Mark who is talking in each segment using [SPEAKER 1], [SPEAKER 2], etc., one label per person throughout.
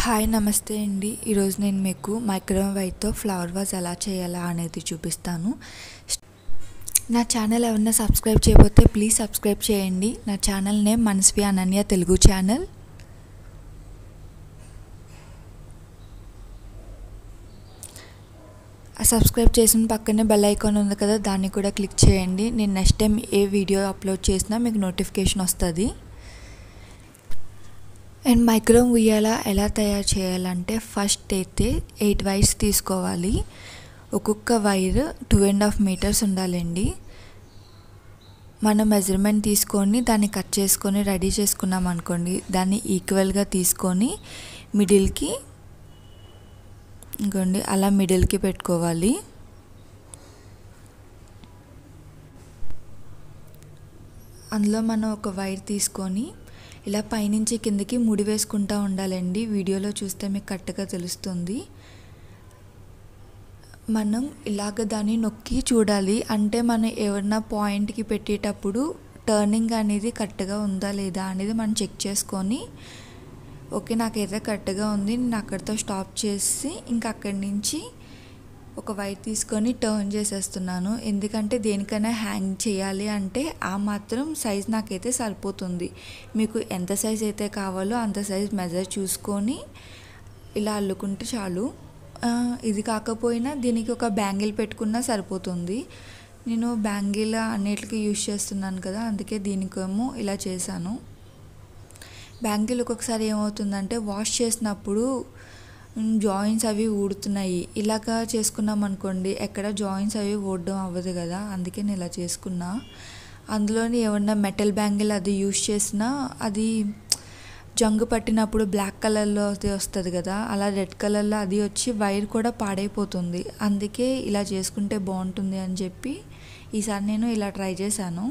[SPEAKER 1] hi నమస్తే అండి ఈరోజు నేను మీకు మైక్రోవేవ్ వైట్తో ఫ్లవర్ వాజ్ ఎలా చేయాలా అనేది చూపిస్తాను నా ఛానల్ ఎవరైనా సబ్స్క్రైబ్ చేయకపోతే ప్లీజ్ సబ్స్క్రైబ్ చేయండి నా channel name Manasvi Ananya Telugu channel subscribe చేసిన పక్కనే బెల్ ఐకాన్ ఉంది కదా దాన్ని కూడా క్లిక్ చేయండి నేను నెక్స్ట్ టైం ఏ వీడియో అప్లోడ్ చేసినా మీకు నోటిఫికేషన్ వస్తుంది అండ్ మైక్రోవేవ్ ఉయ్యాల ఎలా తయారు చేయాలంటే ఫస్ట్ అయితే ఎయిట్ వైర్స్ తీసుకోవాలి ఒక్కొక్క wire two and half metres ఉండాలండి మనం మెజర్మెంట్ తీసుకొని దాన్ని కట్ చేసుకొని రెడీ చేసుకున్నాం అనుకోండి దాన్ని ఈక్వల్గా తీసుకొని మిడిల్కి ఇంకోండి అలా మిడిల్కి పెట్టుకోవాలి అందులో మనం ఒక వైర్ తీసుకొని ఇలా పైనుంచి కిందకి ముడి వేసుకుంటూ ఉండాలండి వీడియోలో చూస్తే మీకు కరెక్ట్గా తెలుస్తుంది మనం ఇలాగ దాన్ని నొక్కి చూడాలి అంటే మనం ఎవరన్నా పాయింట్కి పెట్టేటప్పుడు టర్నింగ్ అనేది కరెక్ట్గా ఉందా లేదా అనేది మనం చెక్ చేసుకొని ఓకే నాకైతే కరెక్ట్గా ఉంది నేను అక్కడితో స్టాప్ చేసి ఇంకా అక్కడి నుంచి ఒక వైర్ తీసుకొని టర్న్ చేసేస్తున్నాను ఎందుకంటే దేనికైనా హ్యాంగ్ చేయాలి అంటే ఆ మాత్రం సైజ్ నాకైతే సరిపోతుంది మీకు ఎంత సైజ్ అయితే కావాలో అంత సైజ్ మెజర్ చూసుకొని ఇలా అల్లుకుంటే చాలు ఇది కాకపోయినా దీనికి ఒక బ్యాంగిల్ పెట్టుకున్నా సరిపోతుంది నేను బ్యాంగిల్ అన్నిటికీ యూజ్ చేస్తున్నాను కదా అందుకే దీనికేమో ఇలా చేశాను బ్యాంగిల్ ఒక్కొక్కసారి ఏమవుతుందంటే వాష్ చేసినప్పుడు జాయింట్స్ అవి ఊడుతున్నాయి ఇలాగా చేసుకున్నాం అనుకోండి ఎక్కడ జాయింట్స్ అవి ఊడడం అవ్వదు కదా అందుకే నేను ఇలా చేసుకున్నా అందులోని ఏమన్నా మెటల్ బ్యాంగిల్ అది యూజ్ చేసినా అది జంగు పట్టినప్పుడు బ్లాక్ కలర్లో వస్తుంది కదా అలా రెడ్ కలర్లో అది వచ్చి వైర్ కూడా పాడైపోతుంది అందుకే ఇలా చేసుకుంటే బాగుంటుంది అని చెప్పి ఈసారి నేను ఇలా ట్రై చేశాను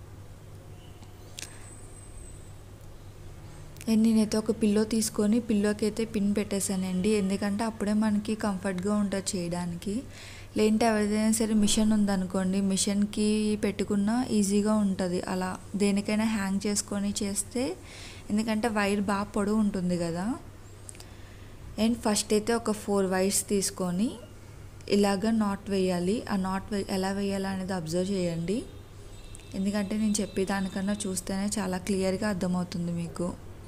[SPEAKER 1] నేనైతే ఒక పిల్లో తీసుకొని పిల్లోకి అయితే పిన్ పెట్టేశానండి ఎందుకంటే అప్పుడే మనకి కంఫర్ట్గా ఉంటుంది చేయడానికి లేదంటే ఎవరిదైనా సరే మిషన్ ఉందనుకోండి మిషన్కి పెట్టుకున్నా ఈజీగా ఉంటుంది అలా దేనికైనా హ్యాంగ్ చేసుకొని చేస్తే ఎందుకంటే వైర్ బాగా పొడవు ఉంటుంది కదా అండ్ ఫస్ట్ అయితే ఒక ఫోర్ వైర్స్ తీసుకొని ఇలాగ నాట్ వేయాలి ఆ నాట్ ఎలా వేయాలి అనేది అబ్జర్వ్ చేయండి ఎందుకంటే నేను చెప్పేదానికన్నా చూస్తేనే చాలా క్లియర్గా అర్థమవుతుంది మీకు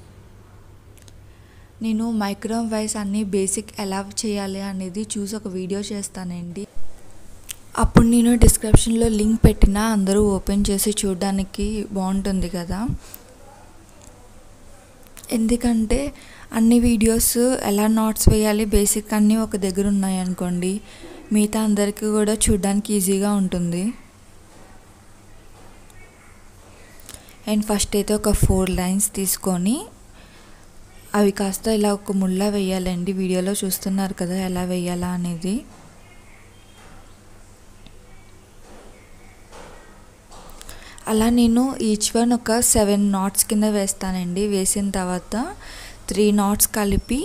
[SPEAKER 1] నేను మైక్రోవేవ్ వైస్ అన్నీ బేసిక్ ఎలా చేయాలి అనేది చూసి ఒక వీడియో చేస్తానండి అప్పుడు నేను డిస్క్రిప్షన్లో లింక్ పెట్టినా అందరూ ఓపెన్ చేసి చూడడానికి బాగుంటుంది కదా ఎందుకంటే అన్ని వీడియోస్ ఎలా నాట్స్ వేయాలి బేసిక్ అన్నీ ఒక దగ్గర ఉన్నాయి అనుకోండి మిగతా అందరికీ కూడా చూడడానికి ఈజీగా ఉంటుంది అండ్ ఫస్ట్ అయితే ఒక ఫోర్ లైన్స్ తీసుకొని అవి కాస్త ఇలా ఒక ముళ్ళ వేయాలండి వీడియోలో చూస్తున్నారు కదా ఎలా వేయాలా అనేది అలా నేను ఈచ్ వన్ ఒక సెవెన్ నాట్స్ కింద వేస్తానండి వేసిన తర్వాత త్రీ నాట్స్ కలిపి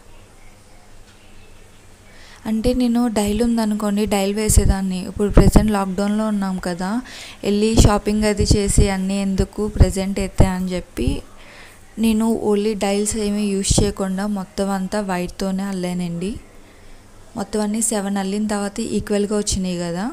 [SPEAKER 1] అంటే నేను డైల్ ఉందనుకోండి డైల్ వేసేదాన్ని ఇప్పుడు ప్రజెంట్ లాక్డౌన్లో ఉన్నాం కదా వెళ్ళి షాపింగ్ అది చేసి అన్నీ ఎందుకు ప్రజెంట్ అయితే అని చెప్పి నేను ఓన్లీ డైల్స్ ఏమీ యూజ్ చేయకుండా మొత్తం అంతా వైట్తోనే అల్లానండి మొత్తం అన్నీ సెవెన్ అల్లిన తర్వాత ఈక్వల్గా వచ్చినాయి కదా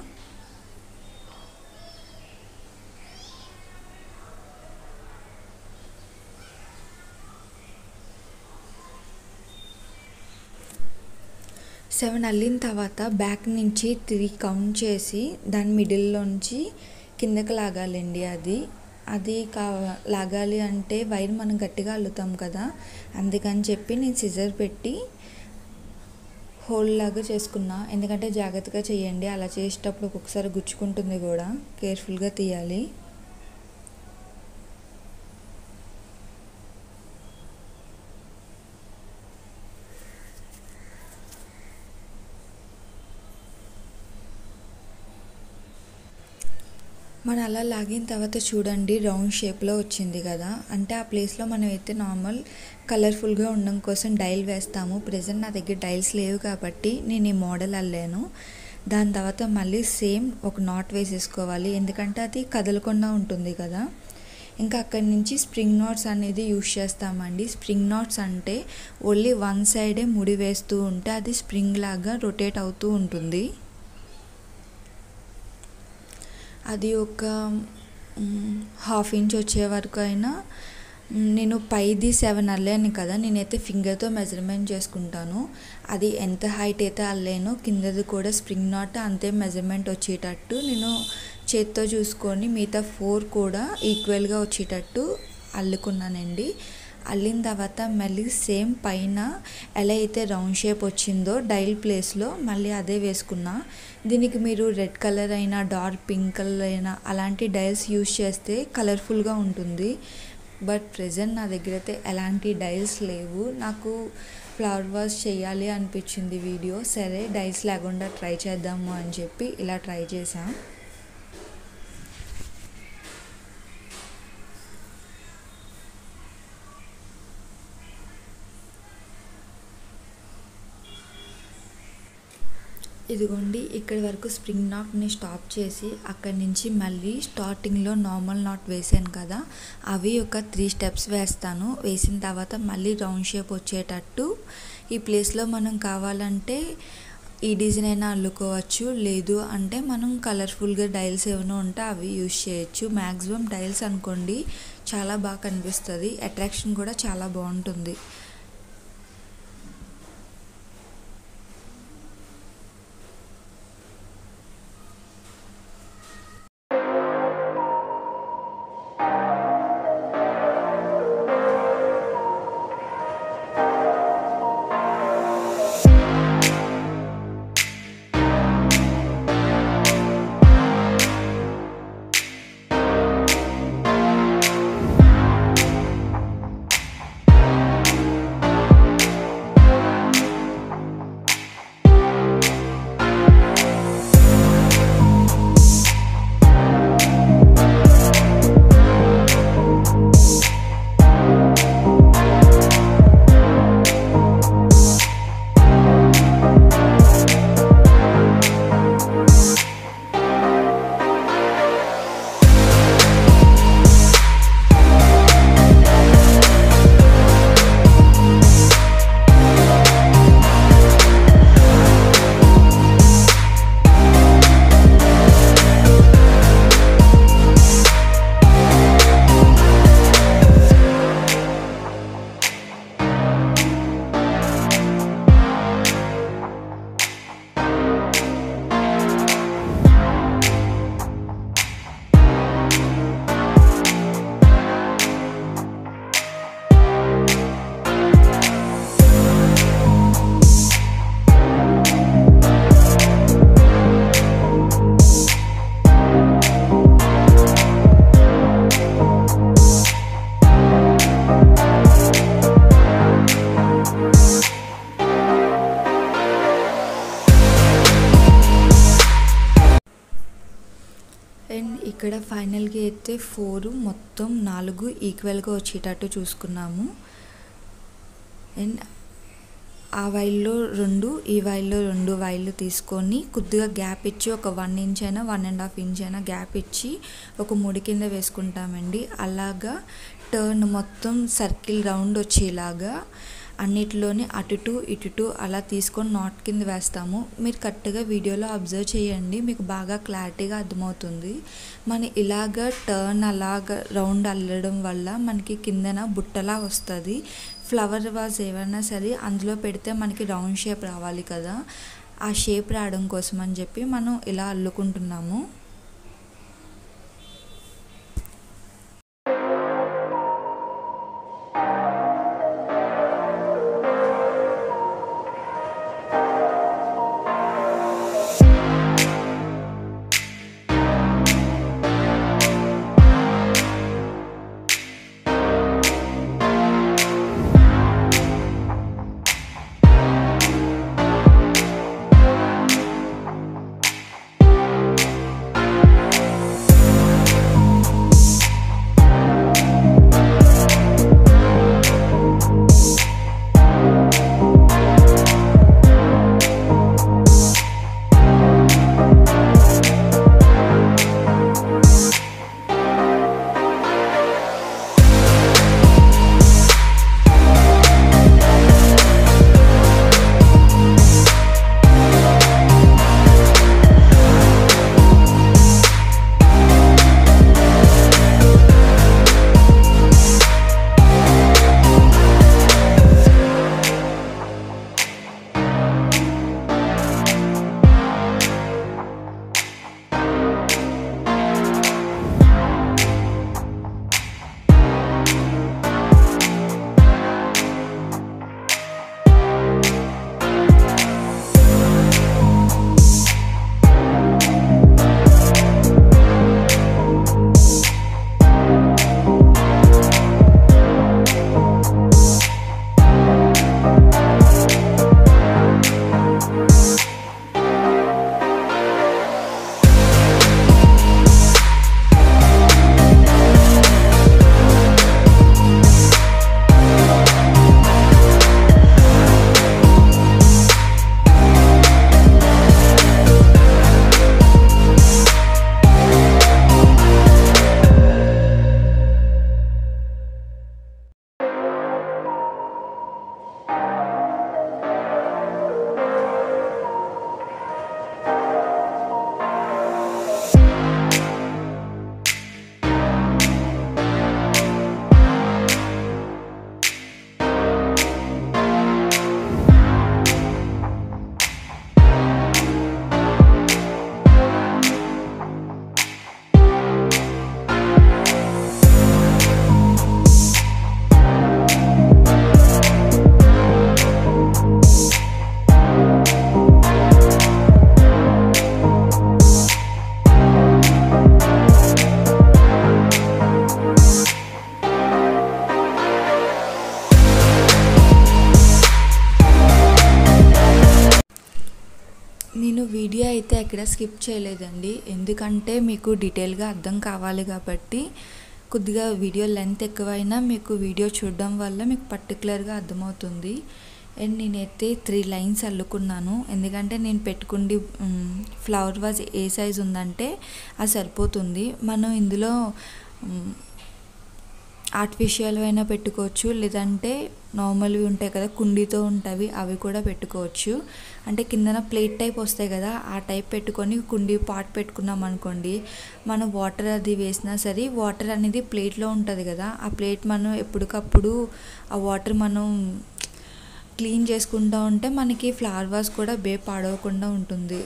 [SPEAKER 1] సెవెన్ అల్లిన తర్వాత బ్యాక్ నుంచి త్రీ కౌంట్ చేసి దాని మిడిల్లోంచి కిందకి లాగాలండి అది అది కా లాగాలి అంటే వైర్ మనం గట్టిగా అల్లుతాం కదా అందుకని చెప్పి నేను సిజర్ పెట్టి హోల్ లాగా చేసుకున్నా ఎందుకంటే జాగ్రత్తగా చేయండి అలా చేసేటప్పుడు ఒక్కొక్కసారి గుచ్చుకుంటుంది కూడా కేర్ఫుల్గా తీయాలి మనం అలా లాగిన తర్వాత చూడండి రౌండ్ షేప్లో వచ్చింది కదా అంటే ఆ ప్లేస్లో మనం అయితే నార్మల్ కలర్ఫుల్గా ఉండడం కోసం డైల్ వేస్తాము ప్రజెంట్ నా దగ్గర డైల్స్ లేవు కాబట్టి నేను ఈ మోడల్ అల్లాను దాని తర్వాత మళ్ళీ సేమ్ ఒక నాట్ వేసేసుకోవాలి ఎందుకంటే అది కదలకుండా ఉంటుంది కదా ఇంకా అక్కడి నుంచి స్ప్రింగ్ నాట్స్ అనేది యూస్ చేస్తామండి స్ప్రింగ్ నాట్స్ అంటే ఓన్లీ వన్ సైడే ముడి వేస్తూ ఉంటే అది స్ప్రింగ్ లాగా రొటేట్ అవుతూ ఉంటుంది అది ఒక హాఫ్ ఇంచ్ వచ్చే వరకు అయినా నేను పైది సెవెన్ అల్లాను కదా నేనైతే ఫింగర్తో మెజర్మెంట్ చేసుకుంటాను అది ఎంత హైట్ అయితే అల్లానో కిందది కూడా స్ప్రింగ్ నాట్ అంతే మెజర్మెంట్ వచ్చేటట్టు నేను చేత్తో చూసుకొని మిగతా ఫోర్ కూడా ఈక్వల్గా వచ్చేటట్టు అల్లుకున్నానండి అల్లిన తర్వాత మళ్ళీ సేమ్ పైన ఎలా అయితే రౌండ్ షేప్ వచ్చిందో డైల్ ప్లేస్లో మళ్ళీ అదే వేసుకున్నా దీనికి మీరు రెడ్ కలర్ అయినా డార్క్ పింక్ కలర్ అయినా అలాంటి డైల్స్ యూస్ చేస్తే కలర్ఫుల్గా ఉంటుంది బట్ ప్రజెంట్ నా దగ్గర అయితే ఎలాంటి డైల్స్ లేవు నాకు ఫ్లవర్ వాష్ చేయాలి అనిపించింది వీడియో సరే డైల్స్ లేకుండా ట్రై చేద్దాము అని చెప్పి ఇలా ట్రై చేసాం ఇదిగోండి ఇక్కడి వరకు స్ప్రింగ్ నాట్ని స్టాప్ చేసి అక్కడి నుంచి మళ్ళీ స్టార్టింగ్లో నార్మల్ నాట్ వేసాను కదా అవి ఒక త్రీ స్టెప్స్ వేస్తాను వేసిన తర్వాత మళ్ళీ రౌండ్ షేప్ వచ్చేటట్టు ఈ ప్లేస్లో మనం కావాలంటే ఈ డిజైన్ అయినా అల్లుకోవచ్చు లేదు అంటే మనం కలర్ఫుల్గా డైల్స్ ఏమైనా ఉంటే అవి యూస్ చేయొచ్చు మ్యాక్సిమం డైల్స్ అనుకోండి చాలా బాగా కనిపిస్తుంది అట్రాక్షన్ కూడా చాలా బాగుంటుంది అండ్ ఇక్కడ ఫైనల్గా అయితే ఫోర్ మొత్తం నాలుగు ఈక్వల్గా వచ్చేటట్టు చూసుకున్నాము అండ్ ఆ వైల్లో రెండు ఈ వైల్లో రెండు వైళ్ళు తీసుకొని కొద్దిగా గ్యాప్ ఇచ్చి ఒక వన్ ఇంచ్ అయినా వన్ అండ్ హాఫ్ ఇంచ్ అయినా గ్యాప్ ఇచ్చి ఒక ముడి కింద వేసుకుంటామండి అలాగా టర్న్ మొత్తం సర్కిల్ రౌండ్ వచ్చేలాగా అన్నిటిలోని అటు టు ఇటు టు అలా తీసుకొని నాట్ కింద వేస్తాము మీరు కరెక్ట్గా వీడియోలో అబ్జర్వ్ చేయండి మీకు బాగా క్లారిటీగా అర్థమవుతుంది మన ఇలాగ టర్న్ అలాగ రౌండ్ అల్లడం వల్ల మనకి కిందన బుట్టలా వస్తుంది ఫ్లవర్ వాజ్ ఏమైనా సరే అందులో పెడితే మనకి రౌండ్ షేప్ రావాలి కదా ఆ షేప్ రావడం కోసం అని చెప్పి మనం ఇలా అల్లుకుంటున్నాము వీడియో అయితే ఎక్కడ స్కిప్ చేయలేదండి ఎందుకంటే మీకు డీటెయిల్గా అర్థం కావాలి కాబట్టి కొద్దిగా వీడియో లెంత్ ఎక్కువైనా మీకు వీడియో చూడడం వల్ల మీకు పర్టికులర్గా అర్థమవుతుంది అండ్ నేనైతే త్రీ లైన్స్ అల్లుకున్నాను ఎందుకంటే నేను పెట్టుకుండి ఫ్లవర్ వాజ్ ఏ సైజ్ ఉందంటే అది సరిపోతుంది మనం ఇందులో ఆర్టిఫిషియల్ అయినా పెట్టుకోవచ్చు లేదంటే నార్మల్వి ఉంటాయి కదా కుండీతో ఉంటాయి అవి కూడా పెట్టుకోవచ్చు అంటే కిందన ప్లేట్ టైప్ వస్తాయి కదా ఆ టైప్ పెట్టుకొని కుండీ పాట్ పెట్టుకున్నాం అనుకోండి మనం వాటర్ అది వేసినా సరే వాటర్ అనేది ప్లేట్లో ఉంటుంది కదా ఆ ప్లేట్ మనం ఎప్పటికప్పుడు ఆ వాటర్ మనం క్లీన్ చేసుకుంటూ ఉంటే మనకి ఫ్లవర్ వాస్ కూడా బే పాడవకుండా ఉంటుంది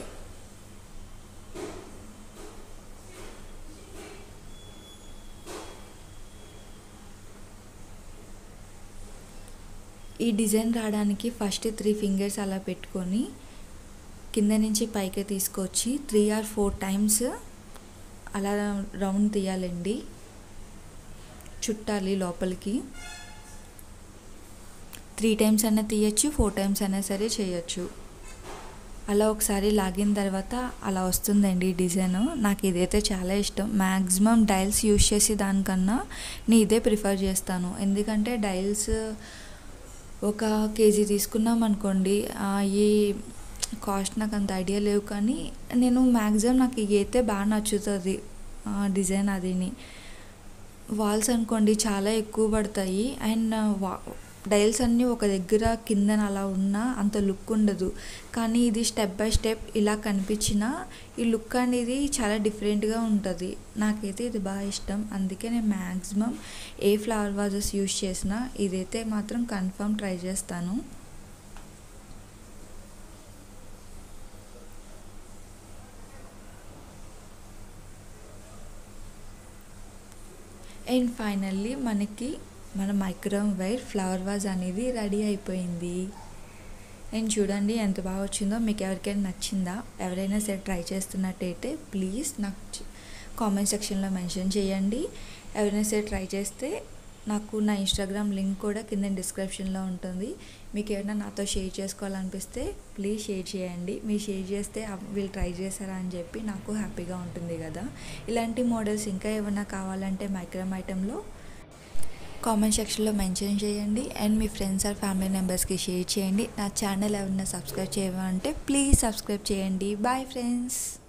[SPEAKER 1] ఈ డిజైన్ రావడానికి ఫస్ట్ త్రీ ఫింగర్స్ అలా పెట్టుకొని కింద నుంచి పైకి తీసుకొచ్చి త్రీ ఆర్ ఫోర్ టైమ్స్ అలా రౌండ్ తీయాలండి చుట్టాలి లోపలికి త్రీ టైమ్స్ అయినా తీయచ్చు ఫోర్ టైమ్స్ అయినా సరే చేయొచ్చు అలా ఒకసారి లాగిన తర్వాత అలా వస్తుందండి ఈ డిజైన్ నాకు ఇదైతే చాలా ఇష్టం మ్యాక్సిమం డైల్స్ యూజ్ చేసి దానికన్నా నేను ఇదే ప్రిఫర్ చేస్తాను ఎందుకంటే డైల్స్ ఒక కేజీ తీసుకున్నాం అనుకోండి ఈ కాస్ట్ నాకు అంత ఐడియా లేవు కానీ నేను మ్యాక్సిమం నాకు ఇవి అయితే బాగా నచ్చుతుంది డిజైన్ అదిని వాల్స్ అనుకోండి చాలా ఎక్కువ పడతాయి అండ్ వా డైల్స్ అన్నీ ఒక దగ్గర కిందన అలా ఉన్నా అంత లుక్ ఉండదు కానీ ఇది స్టెప్ బై స్టెప్ ఇలా కనిపించిన ఈ లుక్ అనేది చాలా డిఫరెంట్గా ఉంటుంది నాకైతే ఇది బాగా ఇష్టం అందుకే నేను మ్యాక్సిమం ఏ ఫ్లవర్ వాజెస్ యూస్ చేసినా ఇదైతే మాత్రం కన్ఫర్మ్ ట్రై చేస్తాను అండ్ ఫైనల్లీ మనకి మన మైక్రోవేవ్ వైర్ ఫ్లవర్ వాజ్ అనేది రెడీ అయిపోయింది అండ్ చూడండి ఎంత బాగా వచ్చిందో మీకు ఎవరికైనా నచ్చిందా ఎవరైనా సరే ట్రై చేస్తున్నట్టయితే ప్లీజ్ నాకు కామెంట్ సెక్షన్లో మెన్షన్ చేయండి ఎవరైనా సరే ట్రై చేస్తే నాకు నా ఇన్స్టాగ్రామ్ లింక్ కూడా కింద డిస్క్రిప్షన్లో ఉంటుంది మీకు ఏమైనా నాతో షేర్ చేసుకోవాలనిపిస్తే ప్లీజ్ షేర్ చేయండి మీరు షేర్ చేస్తే వీళ్ళు ట్రై చేశారా అని చెప్పి నాకు హ్యాపీగా ఉంటుంది కదా ఇలాంటి మోడల్స్ ఇంకా ఏమైనా కావాలంటే మైక్రోమ్ ఐటెంలో కామెంట్ సెక్షన్లో మెన్షన్ చేయండి అండ్ మీ ఫ్రెండ్స్ ఆర్ ఫ్యామిలీ మెంబర్స్కి షేర్ చేయండి నా ఛానల్ ఎవరైనా సబ్స్క్రైబ్ చేయమంటే ప్లీజ్ సబ్స్క్రైబ్ చేయండి బాయ్ ఫ్రెండ్స్